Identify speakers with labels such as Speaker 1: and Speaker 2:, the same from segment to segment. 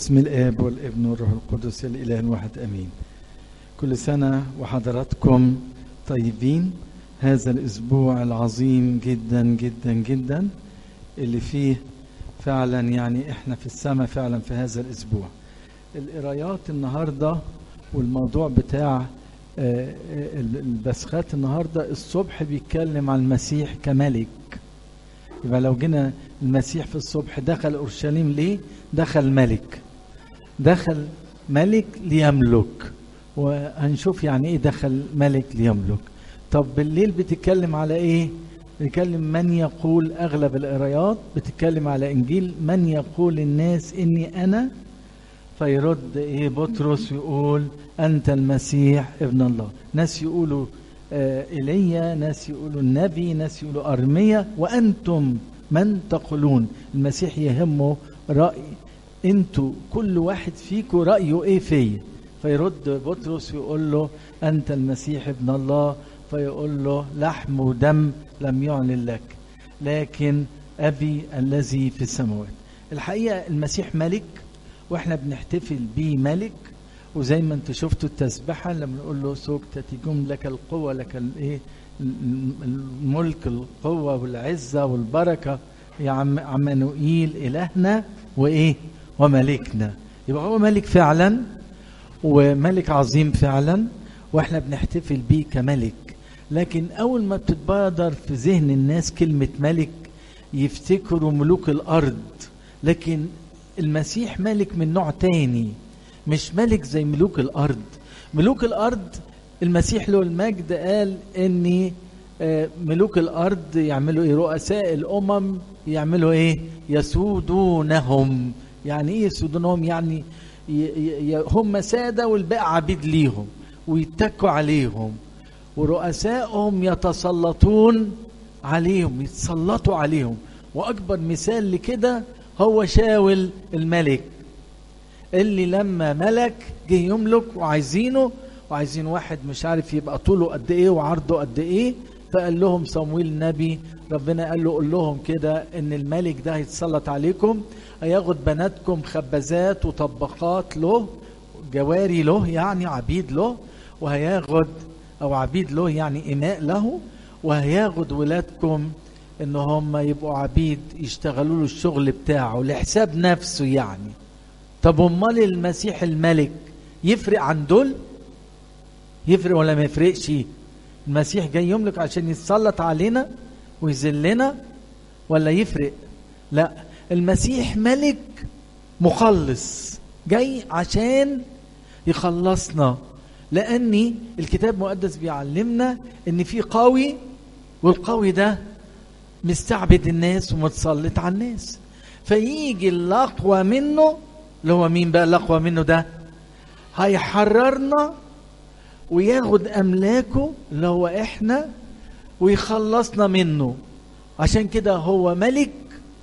Speaker 1: باسم الاب والابن والروح القدس الاله الواحد امين كل سنه وحضراتكم طيبين هذا الاسبوع العظيم جدا جدا جدا اللي فيه فعلا يعني احنا في السماء فعلا في هذا الاسبوع القرايات النهارده والموضوع بتاع آه، البسخات النهارده الصبح بيتكلم عن المسيح كملك يبقى لو جينا المسيح في الصبح دخل اورشليم ليه دخل ملك دخل ملك ليملك وهنشوف يعني ايه دخل ملك ليملك طب بالليل بتتكلم على ايه بتتكلم من يقول اغلب القرايات بتتكلم على انجيل من يقول الناس اني انا فيرد ايه بطرس يقول انت المسيح ابن الله ناس يقولوا آه ايليا ناس يقولوا النبي ناس يقولوا ارميا وانتم من تقولون المسيح يهمه راي انتوا كل واحد فيكم رايه ايه فيا فيرد بطرس يقول له انت المسيح ابن الله فيقول له لحم ودم لم يعلن لك لكن ابي الذي في السماوات الحقيقه المسيح ملك واحنا بنحتفل بيه ملك وزي ما انتوا شفتوا التسبحه لما نقول له سوكتتكم لك القوه لك الايه الملك القوه والعزه والبركه يا عم عمانوئيل الهنا وايه وملكنا يبقى هو ملك فعلا وملك عظيم فعلا واحنا بنحتفل بيه كملك لكن اول ما بتتبادر في ذهن الناس كلمه ملك يفتكروا ملوك الارض لكن المسيح ملك من نوع تاني مش ملك زي ملوك الارض ملوك الارض المسيح له المجد قال اني ملوك الارض يعملوا ايه رؤساء الامم يعملوا ايه يسودونهم يعني ايه يسودونهم يعني هم ساده والباقي عبيد ليهم ويتكوا عليهم ورؤسائهم يتسلطون عليهم يتسلطوا عليهم واكبر مثال لكده هو شاول الملك اللي لما ملك جه يملك وعايزينه وعايزين واحد مش عارف يبقى طوله قد ايه وعرضه قد ايه فقال لهم صمويل النبي ربنا قال له قول لهم كده ان الملك ده هيتسلط عليكم هياخد بناتكم خبازات وطباخات له جواري له يعني عبيد له وهياخد او عبيد له يعني اماء له وهياخد ولادكم ان هم يبقوا عبيد يشتغلوا له الشغل بتاعه لحساب نفسه يعني طب امال المسيح الملك يفرق عن دول يفرق ولا ما يفرقش المسيح جاي يملك عشان يتسلط علينا ويذلنا ولا يفرق لا المسيح ملك مخلص جاي عشان يخلصنا لاني الكتاب المقدس بيعلمنا ان في قوي والقوي ده مستعبد الناس ومتسلط على الناس فيجي الاقوى منه اللي هو مين بقى الاقوى منه ده هيحررنا وياخد املاكه اللي هو احنا ويخلصنا منه عشان كده هو ملك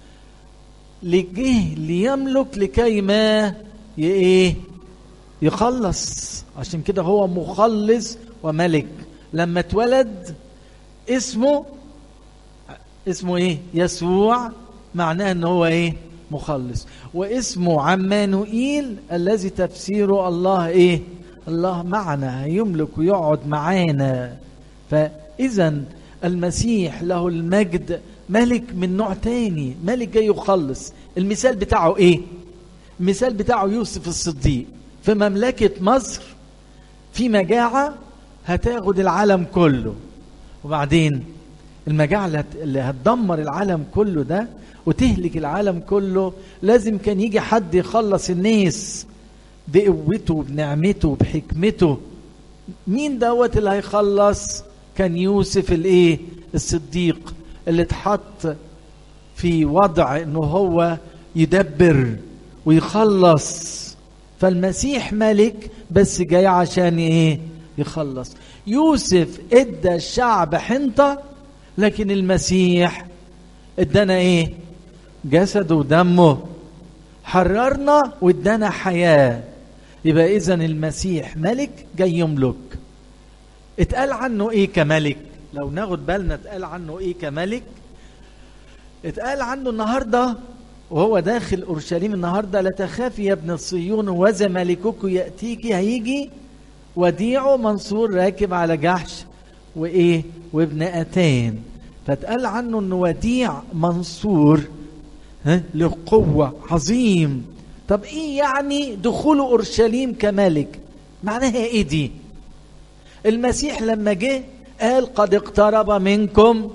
Speaker 1: لجه ليملك لكي ما ايه يخلص عشان كده هو مخلص وملك لما اتولد اسمه اسمه ايه يسوع معناه ان هو ايه مخلص واسمه عمانوئيل الذي تفسيره الله ايه الله معنا هيملك ويقعد معانا فاذا المسيح له المجد ملك من نوع تاني ملك جاي يخلص المثال بتاعه ايه المثال بتاعه يوسف الصديق في مملكة مصر في مجاعة هتاخد العالم كله وبعدين المجاعة اللي هتدمر العالم كله ده وتهلك العالم كله لازم كان يجي حد يخلص الناس بقوته بنعمته بحكمته مين دوت اللي هيخلص كان يوسف الايه الصديق اللي اتحط في وضع انه هو يدبر ويخلص فالمسيح ملك بس جاي عشان ايه يخلص يوسف ادى الشعب حنطه لكن المسيح ادانا ايه جسده ودمه حررنا وادانا حياه يبقى اذا المسيح ملك جاي يملك اتقال عنه ايه كملك لو ناخد بالنا اتقال عنه ايه كملك اتقال عنه النهارده وهو داخل اورشليم النهارده لا تخافي يا ابن الصيون وذا ملكك ياتيك هيجي وديعه منصور راكب على جحش وايه وابن اتان فتقال عنه انه وديع منصور ها له قوه عظيم طب ايه يعني دخول اورشليم كملك معناها ايه دي المسيح لما جه قال قد اقترب منكم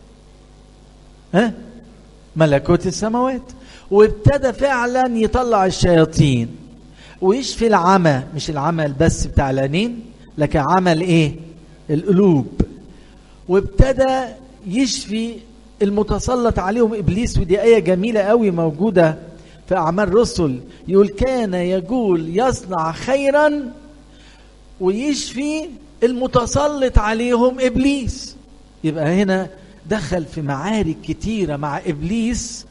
Speaker 1: ها ملكوت السماوات وابتدى فعلا يطلع الشياطين ويشفي العمى مش العمى بس بتاع العينين لكن عمل ايه القلوب وابتدى يشفي المتسلط عليهم ابليس ودي ايه جميله قوي موجوده في اعمال رسل يقول كان يقول يصنع خيرا ويشفي المتسلط عليهم ابليس يبقى هنا دخل في معارك كتيره مع ابليس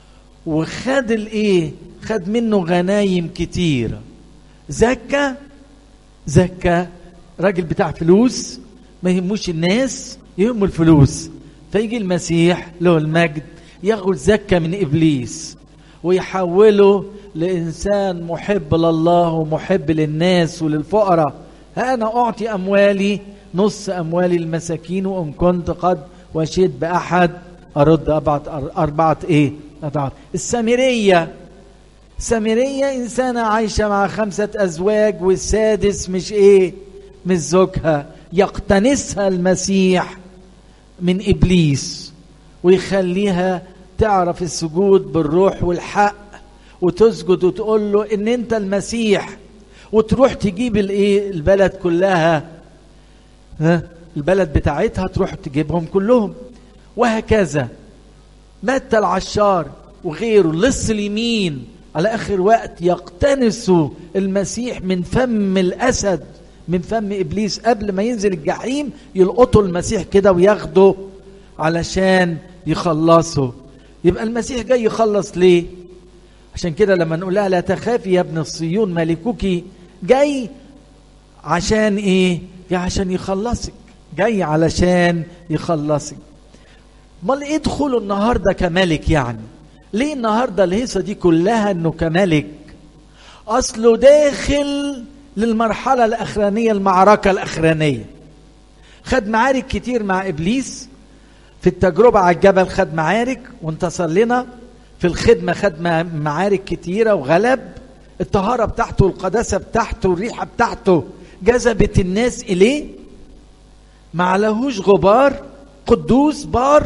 Speaker 1: وخد الايه خد منه غنايم كتيره زكى زكى راجل بتاع فلوس ما يهموش الناس يهمه الفلوس فيجي المسيح له المجد ياخد زكى من ابليس ويحوله لانسان محب لله ومحب للناس وللفقراء انا اعطي اموالي نص اموالي المساكين وان كنت قد وشيت باحد ارد اربعه اربعه ايه أضعاف السامريه سامريه انسانه عايشه مع خمسه ازواج والسادس مش ايه مش زوجها يقتنسها المسيح من ابليس ويخليها تعرف السجود بالروح والحق وتسجد وتقول له ان انت المسيح وتروح تجيب الايه البلد كلها ها البلد بتاعتها تروح تجيبهم كلهم وهكذا متى العشار وغيره لص اليمين على اخر وقت يقتنسوا المسيح من فم الاسد من فم ابليس قبل ما ينزل الجحيم يلقطوا المسيح كده وياخده علشان يخلصوا يبقى المسيح جاي يخلص ليه عشان كده لما نقول لها لا تخافي يا ابن الصيون ملكك جاي عشان ايه جاي عشان يخلصك جاي علشان يخلصك امال ايه دخوله النهارده كملك يعني ليه النهارده الهيصه دي كلها انه كملك اصله داخل للمرحله الاخرانيه المعركه الاخرانيه خد معارك كتير مع ابليس في التجربه على الجبل خد معارك وانتصر لنا في الخدمه خد معارك كتيره وغلب الطهاره بتاعته والقداسه بتاعته والريحه بتاعته جذبت الناس اليه ما عليهوش غبار قدوس بار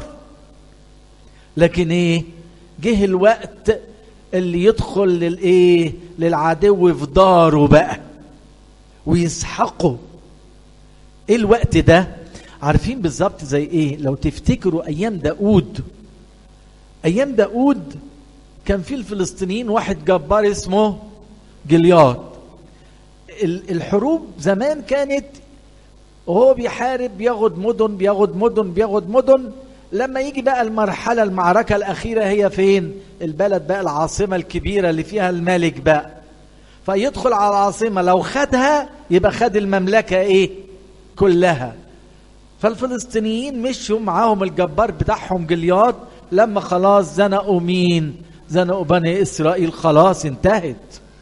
Speaker 1: لكن ايه جه الوقت اللي يدخل للايه للعدو في داره بقى ويسحقه ايه الوقت ده عارفين بالظبط زي ايه لو تفتكروا ايام داود ايام داود كان في الفلسطينيين واحد جبار اسمه جلياد الحروب زمان كانت وهو بيحارب بياخد مدن بياخد مدن بياخد مدن لما يجي بقى المرحلة المعركة الأخيرة هي فين البلد بقى العاصمة الكبيرة اللي فيها الملك بقى فيدخل على العاصمة لو خدها يبقى خد المملكة ايه كلها فالفلسطينيين مشوا معاهم الجبار بتاعهم جلياد لما خلاص زنقوا مين زنقوا بني إسرائيل خلاص انتهت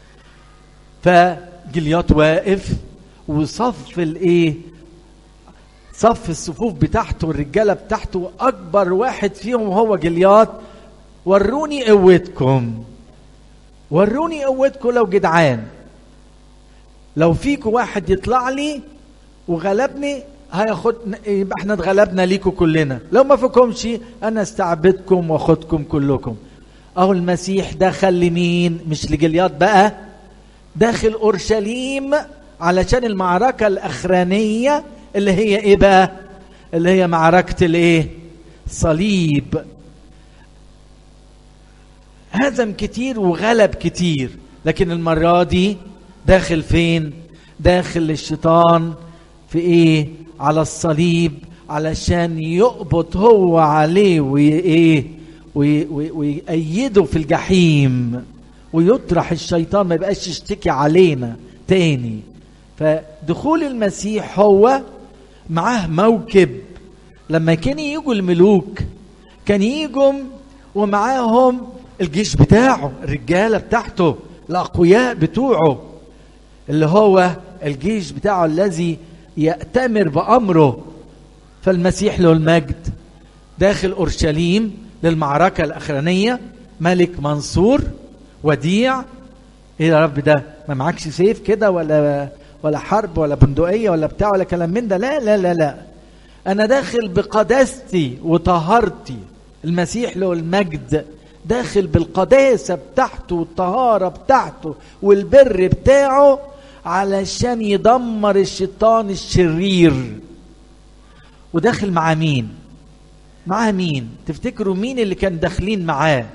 Speaker 1: فجلياد واقف وصف الايه صف الصفوف بتاعته الرجالة بتاعته أكبر واحد فيهم هو جلياد وروني قوتكم وروني قوتكم لو جدعان لو فيكم واحد يطلع لي وغلبني هياخد يبقى احنا اتغلبنا ليكم كلنا لو ما فيكمش انا استعبدكم واخدكم كلكم اهو المسيح دخل لمين مش لجلياد بقى داخل اورشليم علشان المعركه الاخرانيه اللي هي ايه بقى اللي هي معركة الايه صليب هزم كتير وغلب كتير لكن المرة دي داخل فين داخل الشيطان في ايه على الصليب علشان يقبض هو عليه وايه ويأيده في الجحيم ويطرح الشيطان ما يبقاش يشتكي علينا تاني فدخول المسيح هو معاه موكب لما كان يجوا الملوك كان يجوا ومعاهم الجيش بتاعه الرجاله بتاعته الاقوياء بتوعه اللي هو الجيش بتاعه الذي يأتمر بأمره فالمسيح له المجد داخل أورشليم للمعركة الأخرانية ملك منصور وديع ايه يا رب ده ما معكش سيف كده ولا ولا حرب ولا بندقية ولا بتاع ولا كلام من ده لا لا لا لا أنا داخل بقداستي وطهارتي المسيح له المجد داخل بالقداسة بتاعته والطهارة بتاعته والبر بتاعه علشان يدمر الشيطان الشرير وداخل مع مين مع مين تفتكروا مين اللي كان داخلين معاه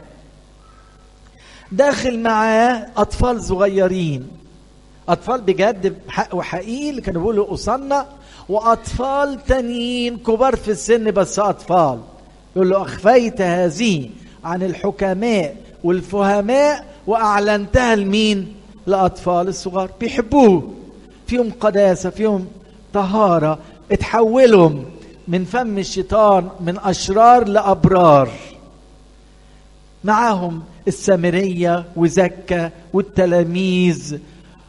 Speaker 1: داخل معاه اطفال صغيرين اطفال بجد حق وحقيقي اللي كانوا بيقولوا اصنع واطفال تانيين كبار في السن بس اطفال يقول له اخفيت هذه عن الحكماء والفهماء واعلنتها لمين لاطفال الصغار بيحبوه فيهم قداسه فيهم طهاره اتحولوا من فم الشيطان من اشرار لابرار معاهم السامريه وزكا والتلاميذ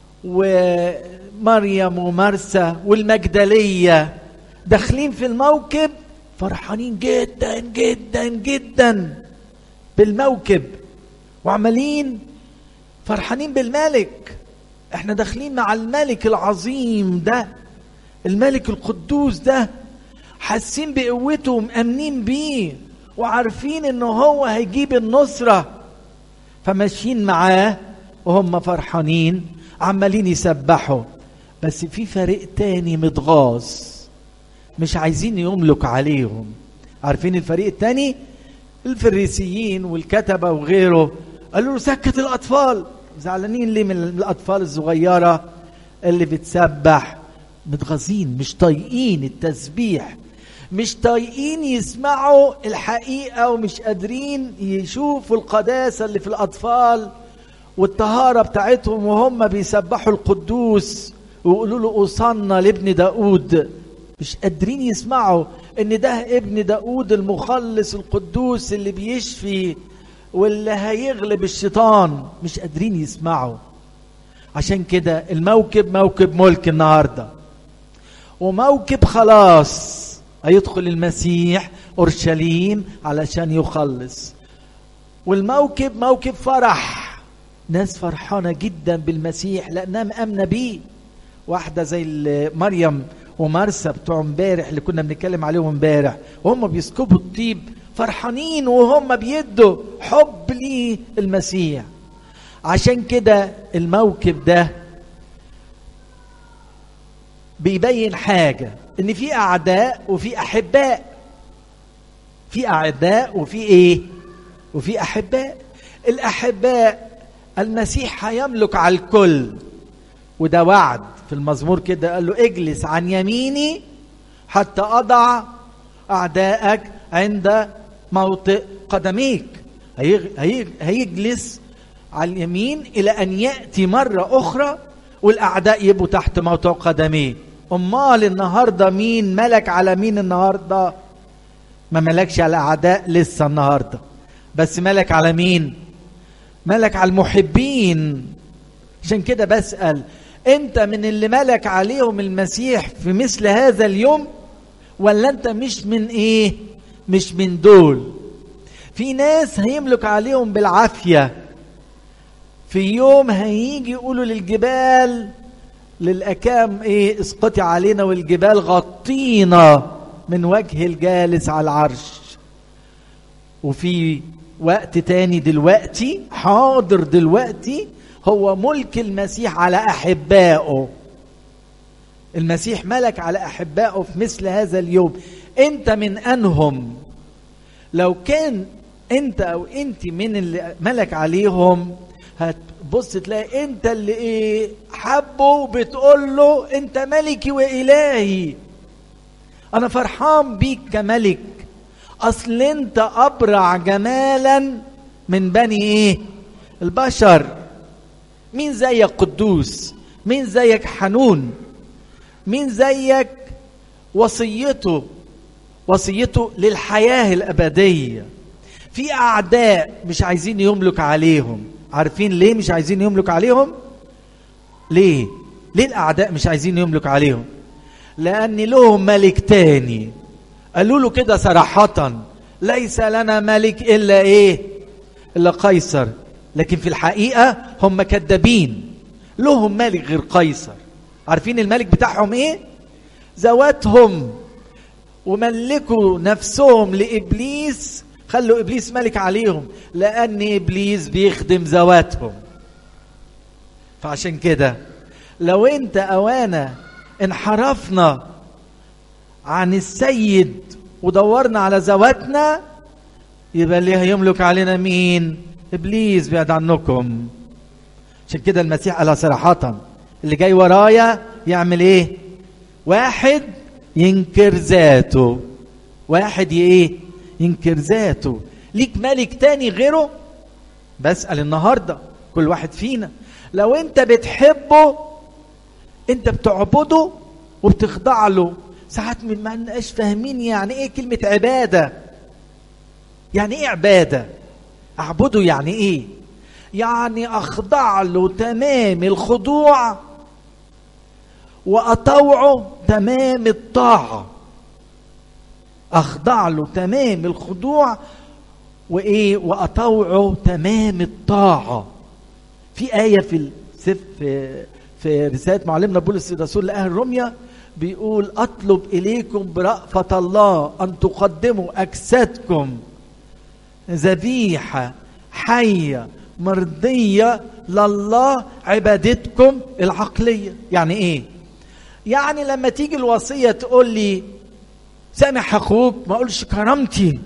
Speaker 1: ومريم ومرسى والمجدليه داخلين في الموكب فرحانين جدا جدا جدا بالموكب وعمالين فرحانين بالملك احنا داخلين مع الملك العظيم ده الملك القدوس ده حاسين بقوته ومأمنين بيه وعارفين ان هو هيجيب النصرة فماشيين معاه وهم فرحانين عمالين يسبحوا بس في فريق تاني متغاظ مش عايزين يملك عليهم عارفين الفريق التاني الفريسيين والكتبة وغيره قالوا له سكت الأطفال زعلانين ليه من الأطفال الصغيرة اللي بتسبح متغاظين مش طايقين التسبيح مش طايقين يسمعوا الحقيقة ومش قادرين يشوفوا القداسة اللي في الأطفال والطهارة بتاعتهم وهم بيسبحوا القدوس ويقولوا له أوصلنا لابن داود مش قادرين يسمعوا ان ده ابن داود المخلص القدوس اللي بيشفي واللي هيغلب الشيطان مش قادرين يسمعوا عشان كده الموكب موكب ملك النهارده وموكب خلاص هيدخل المسيح اورشليم علشان يخلص والموكب موكب فرح ناس فرحانه جدا بالمسيح لانها مامنه بيه واحده زي مريم ومرسى بتوع امبارح اللي كنا بنتكلم عليهم امبارح وهم بيسكبوا الطيب فرحانين وهم بيدوا حب ليه المسيح عشان كده الموكب ده بيبين حاجة ان في اعداء وفي احباء في اعداء وفي ايه وفي احباء الاحباء المسيح هيملك على الكل وده وعد في المزمور كده قال له اجلس عن يميني حتى اضع اعدائك عند موطئ قدميك هيجلس على اليمين الى ان ياتي مره اخرى والاعداء يبقوا تحت موطئ قدميه امال النهارده مين ملك على مين النهارده ما ملكش على الاعداء لسه النهارده بس ملك على مين ملك على المحبين عشان كده بسال انت من اللي ملك عليهم المسيح في مثل هذا اليوم ولا انت مش من ايه مش من دول في ناس هيملك عليهم بالعافيه في يوم هيجي يقولوا للجبال للاكام ايه اسقطي علينا والجبال غطينا من وجه الجالس على العرش وفي وقت تاني دلوقتي حاضر دلوقتي هو ملك المسيح على احبائه المسيح ملك على احبائه في مثل هذا اليوم انت من انهم لو كان انت او انت من اللي ملك عليهم هتبص تلاقي انت اللي ايه حبه بتقول له انت ملكي والهي انا فرحان بيك كملك اصل انت ابرع جمالا من بني ايه البشر مين زيك قدوس مين زيك حنون مين زيك وصيته وصيته للحياه الابديه في اعداء مش عايزين يملك عليهم عارفين ليه مش عايزين يملك عليهم ليه ليه الاعداء مش عايزين يملك عليهم لان لهم ملك تاني قالوا له كده صراحه ليس لنا ملك الا ايه الا قيصر لكن في الحقيقه هم كذابين لهم ملك غير قيصر عارفين الملك بتاعهم ايه ذواتهم وملكوا نفسهم لابليس خلوا ابليس ملك عليهم لان ابليس بيخدم ذواتهم فعشان كده لو انت اوانا انحرفنا عن السيد ودورنا على ذواتنا يبقى اللي هيملك علينا مين ابليس بعد عنكم عشان كده المسيح قالها صراحه اللي جاي ورايا يعمل ايه واحد ينكر ذاته واحد ايه ينكر ذاته ليك ملك تاني غيره بسأل النهاردة كل واحد فينا لو انت بتحبه انت بتعبده وبتخضع له ساعات من ما نبقاش فاهمين يعني ايه كلمة عبادة يعني ايه عبادة اعبده يعني ايه يعني اخضع له تمام الخضوع واطوعه تمام الطاعه اخضع له تمام الخضوع وايه واطوعه تمام الطاعه في ايه في السف في, في رساله معلمنا بولس الرسول لاهل روميا بيقول اطلب اليكم برأفة الله ان تقدموا اجسادكم ذبيحه حيه مرضيه لله عبادتكم العقليه يعني ايه يعني لما تيجي الوصيه تقول لي سامح اخوك ما اقولش كرامتي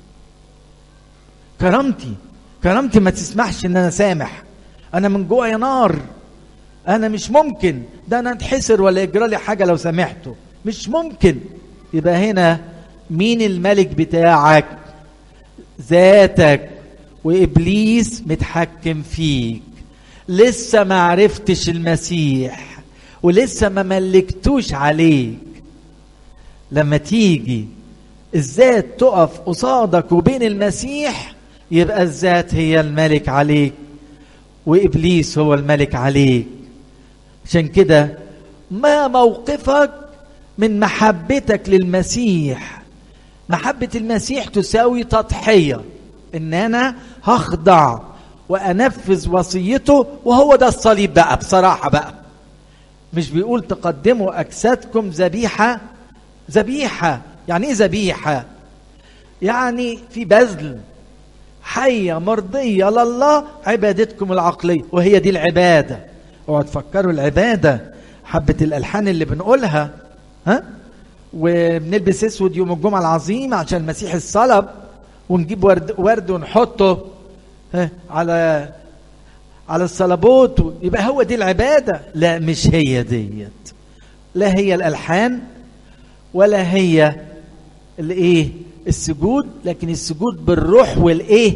Speaker 1: كرامتي كرامتي ما تسمحش ان انا سامح انا من جوه نار انا مش ممكن ده انا اتحسر ولا يجرى لي حاجه لو سامحته مش ممكن يبقى هنا مين الملك بتاعك ذاتك وابليس متحكم فيك لسه ما عرفتش المسيح ولسه ما ملكتوش عليك لما تيجي الذات تقف قصادك وبين المسيح يبقى الذات هي الملك عليك وابليس هو الملك عليك عشان كده ما موقفك من محبتك للمسيح محبة المسيح تساوي تضحية ان انا هخضع وانفذ وصيته وهو ده الصليب بقى بصراحة بقى مش بيقول تقدموا اجسادكم ذبيحة ذبيحة يعني ايه ذبيحة يعني في بذل حية مرضية لله عبادتكم العقلية وهي دي العبادة اوعوا تفكروا العبادة حبة الألحان اللي بنقولها ها وبنلبس اسود يوم الجمعة العظيم عشان المسيح الصلب ونجيب ورد, ورد ونحطه ها على على الصلبوت يبقى هو دي العبادة لا مش هي ديت لا هي الألحان ولا هي الايه السجود لكن السجود بالروح والايه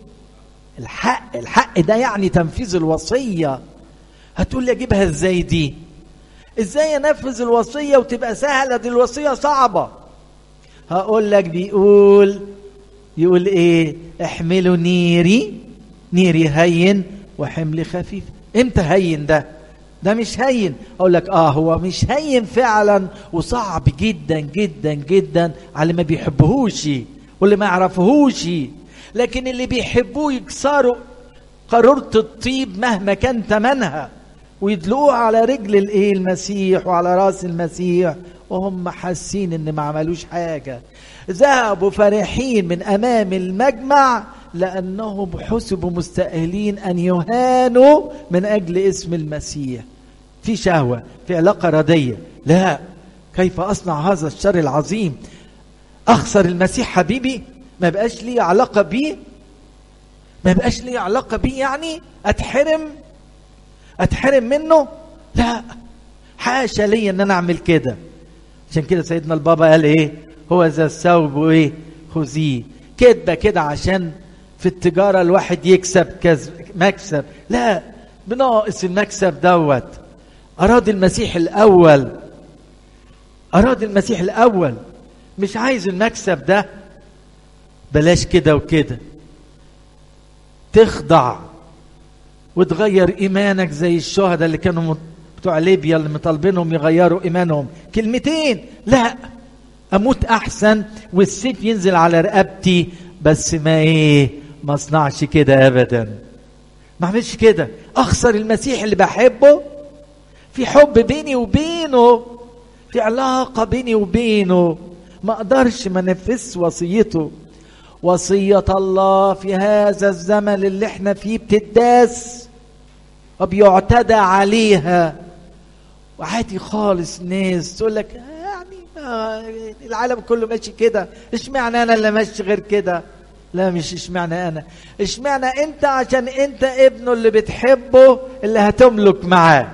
Speaker 1: الحق الحق ده يعني تنفيذ الوصيه هتقول لي اجيبها ازاي دي ازاي انفذ الوصيه وتبقى سهله دي الوصيه صعبه هقول لك بيقول يقول ايه احملوا نيري نيري هين وحملي خفيف امتى هين ده ده مش هين اقول لك اه هو مش هين فعلا وصعب جدا جدا جدا على اللي ما بيحبهوش واللي ما يعرفهوش لكن اللي بيحبوه يكسروا قارورة الطيب مهما كان ثمنها ويدلقوها على رجل الايه المسيح وعلى راس المسيح وهم حاسين ان ما عملوش حاجه ذهبوا فرحين من امام المجمع لانهم حسبوا مستاهلين ان يهانوا من اجل اسم المسيح في شهوه في علاقه رديه لا كيف اصنع هذا الشر العظيم اخسر المسيح حبيبي ما بقاش لي علاقه بيه ما بقاش لي علاقه بيه يعني اتحرم اتحرم منه لا حاشا لي ان انا اعمل كده عشان كده سيدنا البابا قال ايه هو ذا الثوب وايه خذيه كدبه كده عشان في التجاره الواحد يكسب كذب مكسب لا بناقص المكسب دوت اراد المسيح الاول اراد المسيح الاول مش عايز المكسب ده بلاش كده وكده تخضع وتغير ايمانك زي الشهداء اللي كانوا بتوع ليبيا اللي مطالبينهم يغيروا ايمانهم كلمتين لا اموت احسن والسيف ينزل على رقبتي بس ما ايه ما اصنعش كده ابدا ما اعملش كده اخسر المسيح اللي بحبه في حب بيني وبينه في علاقه بيني وبينه ما اقدرش ما انفذش وصيته وصيه الله في هذا الزمن اللي احنا فيه بتداس وبيعتدى عليها وعادي خالص ناس تقول لك يعني آه العالم كله ماشي كده اشمعنى انا اللي ماشي غير كده لا مش اشمعنى انا اشمعنى انت عشان انت ابنه اللي بتحبه اللي هتملك معاه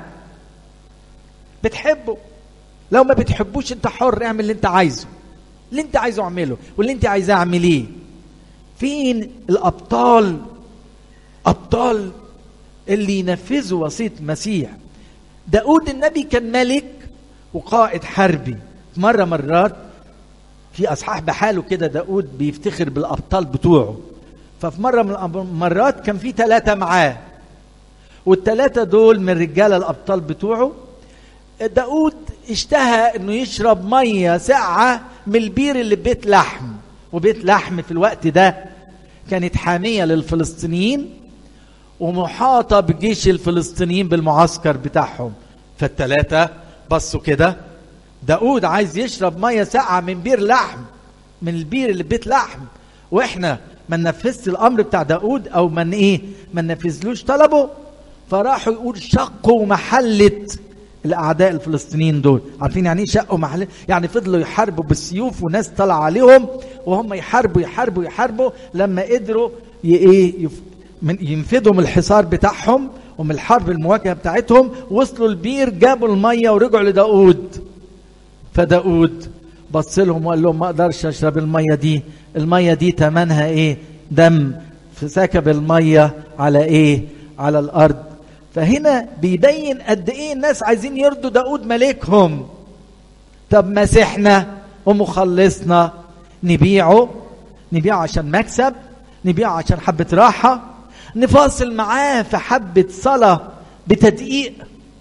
Speaker 1: بتحبه لو ما بتحبوش انت حر اعمل اللي انت عايزه اللي انت عايزه اعمله واللي انت عايزاه اعمليه فين الابطال ابطال اللي ينفذوا وصيه المسيح داود النبي كان ملك وقائد حربي مرة مرات في أصحاح بحاله كده داود بيفتخر بالأبطال بتوعه ففي مرة من المرات كان في ثلاثة معاه والثلاثة دول من رجال الأبطال بتوعه داود اشتهى انه يشرب مية ساقعة من البير اللي بيت لحم وبيت لحم في الوقت ده كانت حامية للفلسطينيين ومحاطة بجيش الفلسطينيين بالمعسكر بتاعهم فالتلاتة بصوا كده داود عايز يشرب مية ساقعة من بير لحم من البير اللي بيت لحم واحنا ما ننفذش الامر بتاع داود او من ايه ما ننفذلوش طلبه فراحوا يقول شقوا محلة الاعداء الفلسطينيين دول عارفين يعني ايه شقوا محلة يعني فضلوا يحاربوا بالسيوف وناس طلع عليهم وهم يحاربوا يحاربوا يحاربوا لما قدروا ايه من ينفذوا من الحصار بتاعهم ومن الحرب المواجهه بتاعتهم وصلوا البير جابوا الميه ورجعوا لداود فداود بص لهم وقال لهم ما اقدرش اشرب الميه دي الميه دي تمنها ايه دم فسكب الميه على ايه على الارض فهنا بيبين قد ايه الناس عايزين يرضوا داود ملكهم طب مسيحنا ومخلصنا نبيعه نبيعه عشان مكسب نبيعه عشان حبة راحة نفاصل معاه في حبة صلاة بتدقيق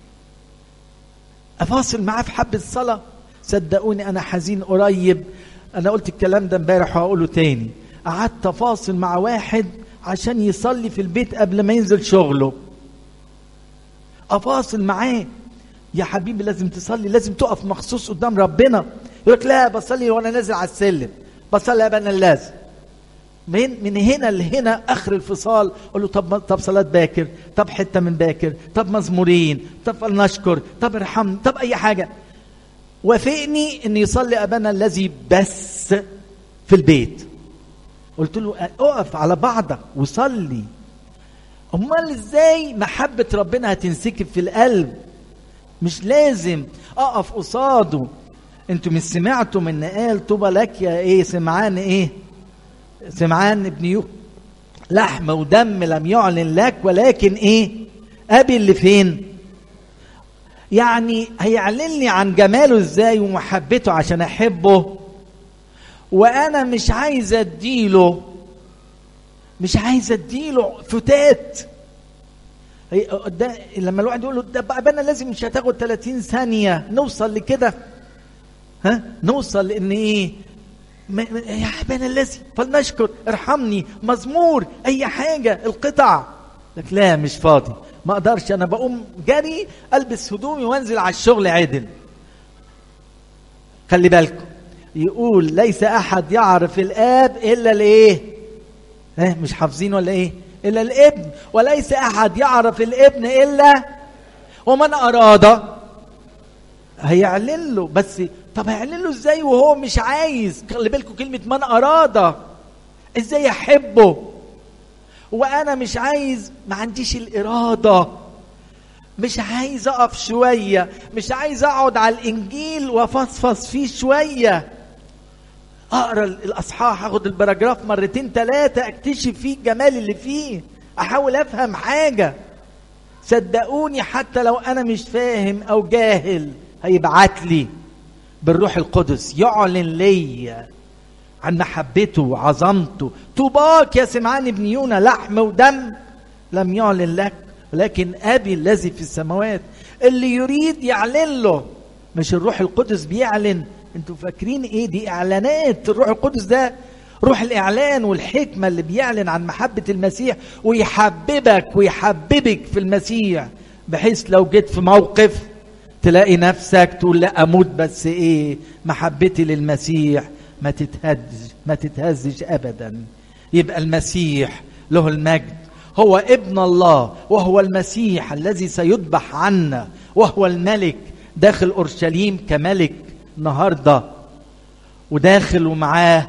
Speaker 1: أفاصل معاه في حبة صلاة صدقوني أنا حزين قريب أنا قلت الكلام ده امبارح وهقوله تاني قعدت أفاصل مع واحد عشان يصلي في البيت قبل ما ينزل شغله أفاصل معاه يا حبيبي لازم تصلي لازم تقف مخصوص قدام ربنا يقول لك لا بصلي وانا نازل على السلم بصلي ابانا اللازم من من هنا لهنا اخر الفصال اقول له طب طب صلاه باكر طب حته من باكر طب مزمورين طب فلنشكر طب ارحمني طب اي حاجه وافقني ان يصلي ابانا الذي بس في البيت قلت له اقف على بعضك وصلي امال ازاي محبه ربنا هتنسكب في القلب مش لازم اقف قصاده انتوا مش سمعتوا من قال طوبى لك يا ايه سمعان ايه سمعان ابن يو لحم ودم لم يعلن لك ولكن ايه ابي اللي فين يعني هيعلن لي عن جماله ازاي ومحبته عشان احبه وانا مش عايز اديله مش عايز اديله فتات ده لما الواحد يقول له ده بقى انا لازم مش هتاخد 30 ثانيه نوصل لكده ها نوصل لان ايه يا حبانا الذي فلنشكر ارحمني مزمور اي حاجه القطع لك لا مش فاضي ما اقدرش انا بقوم جري البس هدومي وانزل على الشغل عدل خلي بالكم يقول ليس احد يعرف الاب الا الايه ها مش حافظين ولا ايه الا الابن وليس احد يعرف الابن الا ومن اراد هيعلن له بس طب هيعلن له ازاي وهو مش عايز خلي بالكم كلمه من اراد ازاي احبه وانا مش عايز ما عنديش الاراده مش عايز اقف شويه مش عايز اقعد على الانجيل وافصفص فيه شويه اقرا الاصحاح اخد البراجراف مرتين ثلاثه اكتشف فيه الجمال اللي فيه احاول افهم حاجه صدقوني حتى لو انا مش فاهم او جاهل هيبعت لي بالروح القدس يعلن لي
Speaker 2: عن محبته وعظمته طوباك يا سمعان ابن يونا لحم ودم لم يعلن لك ولكن ابي الذي في السماوات اللي يريد يعلن له مش الروح القدس بيعلن انتوا فاكرين ايه دي اعلانات الروح القدس ده روح الاعلان والحكمه اللي بيعلن عن محبه المسيح ويحببك ويحببك في المسيح بحيث لو جيت في موقف تلاقي نفسك تقول لا اموت بس ايه محبتي للمسيح ما تتهزش ما تتهزش ابدا يبقى المسيح له المجد هو ابن الله وهو المسيح الذي سيذبح عنا وهو الملك داخل اورشليم كملك النهارده وداخل ومعاه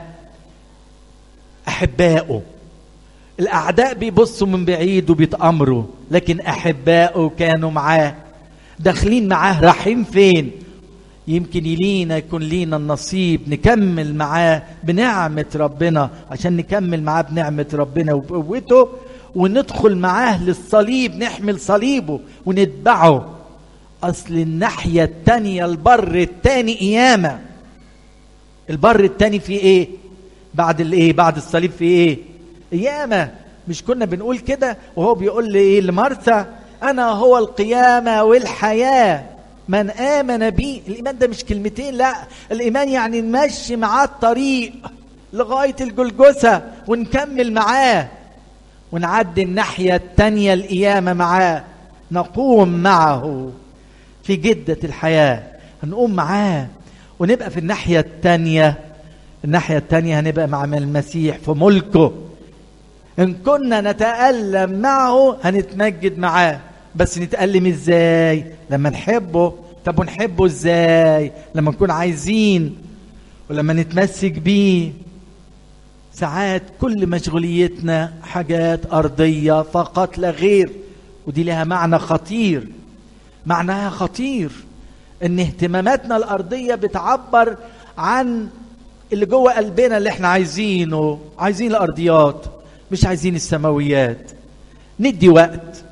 Speaker 2: احبائه الاعداء بيبصوا من بعيد وبيتامروا لكن احبائه كانوا معاه داخلين معاه رايحين فين يمكن يلينا يكون لينا النصيب نكمل معاه بنعمة ربنا عشان نكمل معاه بنعمة ربنا وبقوته وندخل معاه للصليب نحمل صليبه ونتبعه أصل الناحية التانية البر التاني قيامة البر التاني في ايه بعد الايه بعد الصليب في ايه قيامة مش كنا بنقول كده وهو بيقول لي ايه لمرثا انا هو القيامة والحياة من آمن بي الإيمان ده مش كلمتين لا الإيمان يعني نمشي معاه الطريق لغاية الجلجثة ونكمل معاه ونعدي الناحية التانية القيامة معاه نقوم معه في جدة الحياة هنقوم معاه ونبقى في الناحية التانية الناحية التانية هنبقى مع المسيح في ملكه إن كنا نتألم معه هنتمجد معاه بس نتألم ازاي لما نحبه طب ونحبه ازاي لما نكون عايزين ولما نتمسك بيه ساعات كل مشغوليتنا حاجات أرضية فقط لا غير ودي لها معنى خطير معناها خطير ان اهتماماتنا الأرضية بتعبر عن اللي جوه قلبنا اللي احنا عايزينه عايزين الأرضيات مش عايزين السماويات ندي وقت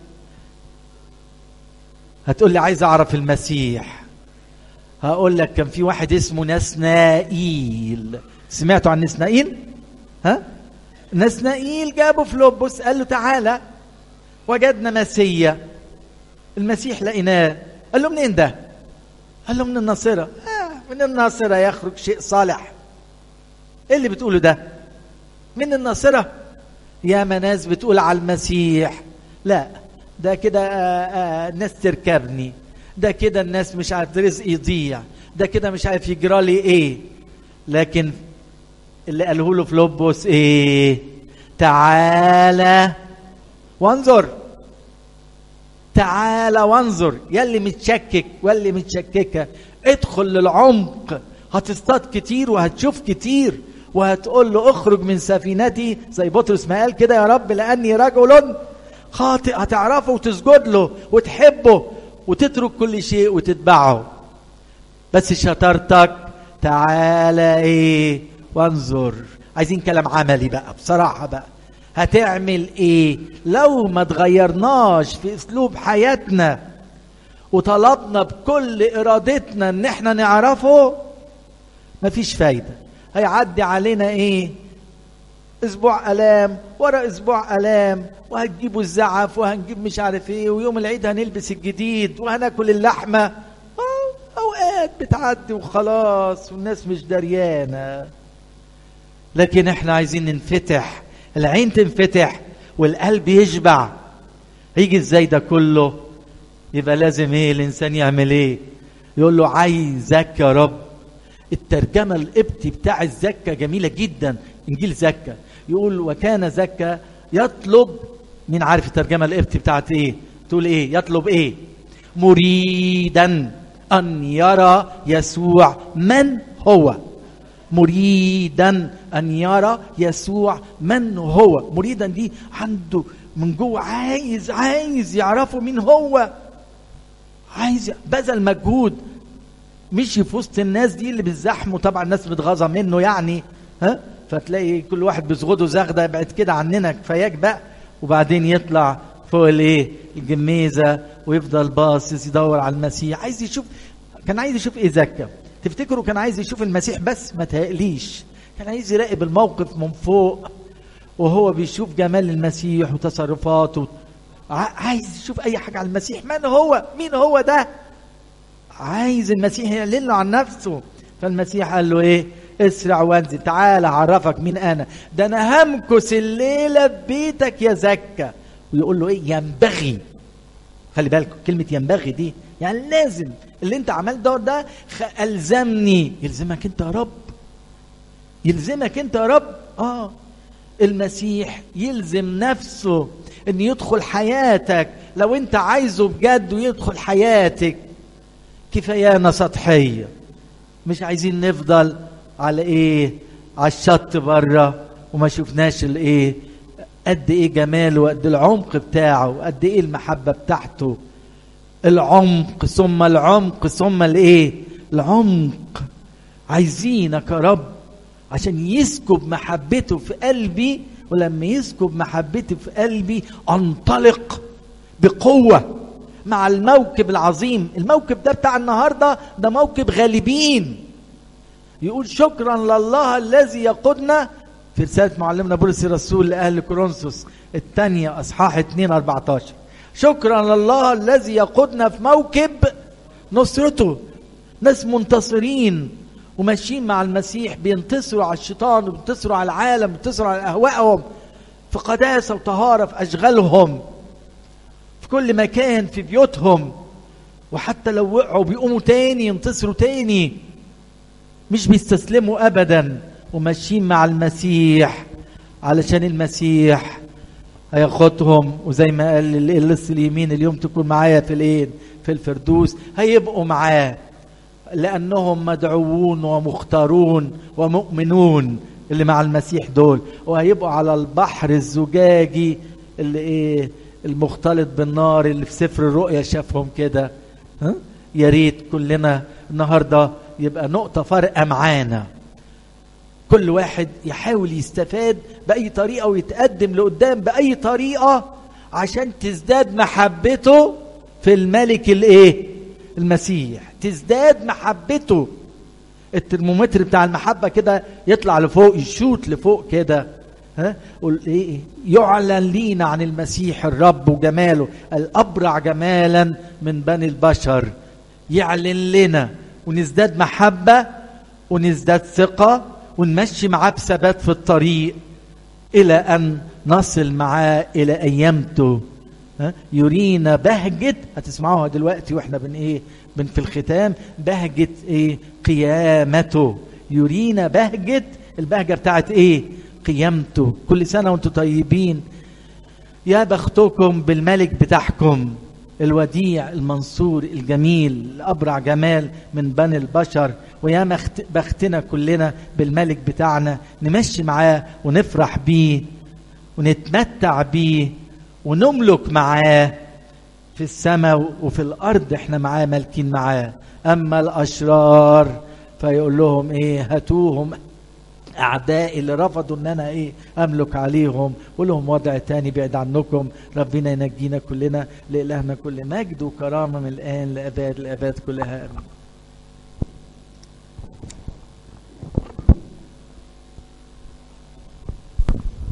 Speaker 2: هتقول لي عايز اعرف المسيح هقول لك كان في واحد اسمه نسنائيل سمعتوا عن نسنائيل ها نسنائيل جابه فلوبوس قال له تعالى وجدنا مسيا المسيح لقيناه قال له منين ده قال له من الناصره آه من الناصره يخرج شيء صالح ايه اللي بتقوله ده من الناصره يا ناس بتقول على المسيح لا ده كده الناس تركبني ده كده الناس مش عارف رزق يضيع ده كده مش عارف يجرى لي ايه لكن اللي قاله له فلوبوس ايه تعالى وانظر تعالى وانظر يلي متشكك واللي متشككه ادخل للعمق هتصطاد كتير وهتشوف كتير وهتقول له اخرج من سفينتي زي بطرس ما قال كده يا رب لاني رجل خاطئ هتعرفه وتسجد له وتحبه وتترك كل شيء وتتبعه بس شطارتك تعالى ايه وانظر عايزين كلام عملي بقى بصراحة بقى هتعمل ايه لو ما تغيرناش في اسلوب حياتنا وطلبنا بكل ارادتنا ان احنا نعرفه مفيش فايدة هيعدي علينا ايه اسبوع الام ورا اسبوع الام وهتجيبوا الزعف وهنجيب مش عارف ايه ويوم العيد هنلبس الجديد وهناكل اللحمه اوقات بتعدي وخلاص والناس مش دريانه لكن احنا عايزين ننفتح العين تنفتح والقلب يشبع هيجي ازاي ده كله يبقى لازم ايه الانسان يعمل ايه يقول له عايزك يا رب الترجمه القبطي بتاع الزكه جميله جدا انجيل زكا يقول وكان زكا يطلب مين عارف الترجمه القبطي بتاعت ايه تقول ايه يطلب ايه مريدا ان يرى يسوع من هو مريدا ان يرى يسوع من هو مريدا دي عنده من جوه عايز عايز يعرفه مين هو عايز بذل مجهود مشي في وسط الناس دي اللي بتزحمه طبعا الناس متغاظه منه يعني ها فتلاقي كل واحد بيزغده زغده ابعد كده عننا كفاياك بقى وبعدين يطلع فوق الايه الجميزه ويفضل باصص يدور على المسيح عايز يشوف كان عايز يشوف ايه زكا تفتكروا كان عايز يشوف المسيح بس ما تهقليش كان عايز يراقب الموقف من فوق وهو بيشوف جمال المسيح وتصرفاته عايز يشوف اي حاجه على المسيح من هو مين هو ده عايز المسيح يعلن له عن نفسه فالمسيح قال له ايه اسرع وانزل تعال اعرفك مين انا ده انا همكس الليله في بيتك يا زكا ويقول له ايه ينبغي خلي بالك كلمه ينبغي دي يعني لازم اللي انت عملت ده ده الزمني يلزمك انت يا رب يلزمك انت يا رب اه المسيح يلزم نفسه ان يدخل حياتك لو انت عايزه بجد ويدخل حياتك كفايانا سطحيه مش عايزين نفضل على ايه على الشط بره وما شفناش الايه قد ايه جماله وقد العمق بتاعه وقد ايه المحبه بتاعته العمق ثم العمق ثم الايه العمق عايزينك يا رب عشان يسكب محبته في قلبي ولما يسكب محبته في قلبي انطلق بقوه مع الموكب العظيم الموكب ده بتاع النهارده ده موكب غالبين يقول شكرا لله الذي يقودنا في رسالة معلمنا بولس الرسول لأهل كورنثوس الثانية أصحاح 2 14 شكرا لله الذي يقودنا في موكب نصرته ناس منتصرين وماشيين مع المسيح بينتصروا على الشيطان وبينتصروا على العالم بينتصروا على أهوائهم في قداسة وطهارة في أشغالهم في كل مكان في بيوتهم وحتى لو وقعوا بيقوموا تاني ينتصروا تاني مش بيستسلموا ابدا وماشيين مع المسيح علشان المسيح هياخدهم وزي ما قال اللص اليمين اليوم تكون معايا في الايه في الفردوس هيبقوا معاه لانهم مدعوون ومختارون ومؤمنون اللي مع المسيح دول وهيبقوا على البحر الزجاجي اللي ايه المختلط بالنار اللي في سفر الرؤيا شافهم كده ها يا ريت كلنا النهارده يبقى نقطة فارقة معانا كل واحد يحاول يستفاد بأي طريقة ويتقدم لقدام بأي طريقة عشان تزداد محبته في الملك الايه المسيح تزداد محبته الترمومتر بتاع المحبة كده يطلع لفوق يشوت لفوق كده ها ايه يعلن لينا عن المسيح الرب وجماله الأبرع جمالا من بني البشر يعلن لنا ونزداد محبة ونزداد ثقة ونمشي معاه بثبات في الطريق إلى أن نصل معاه إلى أيامته يرينا بهجة هتسمعوها دلوقتي واحنا بن ايه بن في الختام بهجة ايه قيامته يرينا بهجة البهجة بتاعت ايه قيامته كل سنة وانتم طيبين يا بختكم بالملك بتاعكم الوديع المنصور الجميل الأبرع جمال من بني البشر ويا بختنا كلنا بالملك بتاعنا نمشي معاه ونفرح بيه ونتمتع بيه ونملك معاه في السماء وفي الأرض احنا معاه مالكين معاه أما الأشرار فيقول لهم ايه هاتوهم اعدائي اللي رفضوا ان انا ايه املك عليهم ولهم وضع تاني بعيد عنكم ربنا ينجينا كلنا لالهنا كل مجد وكرامه من الان لاباد الاباد كلها امين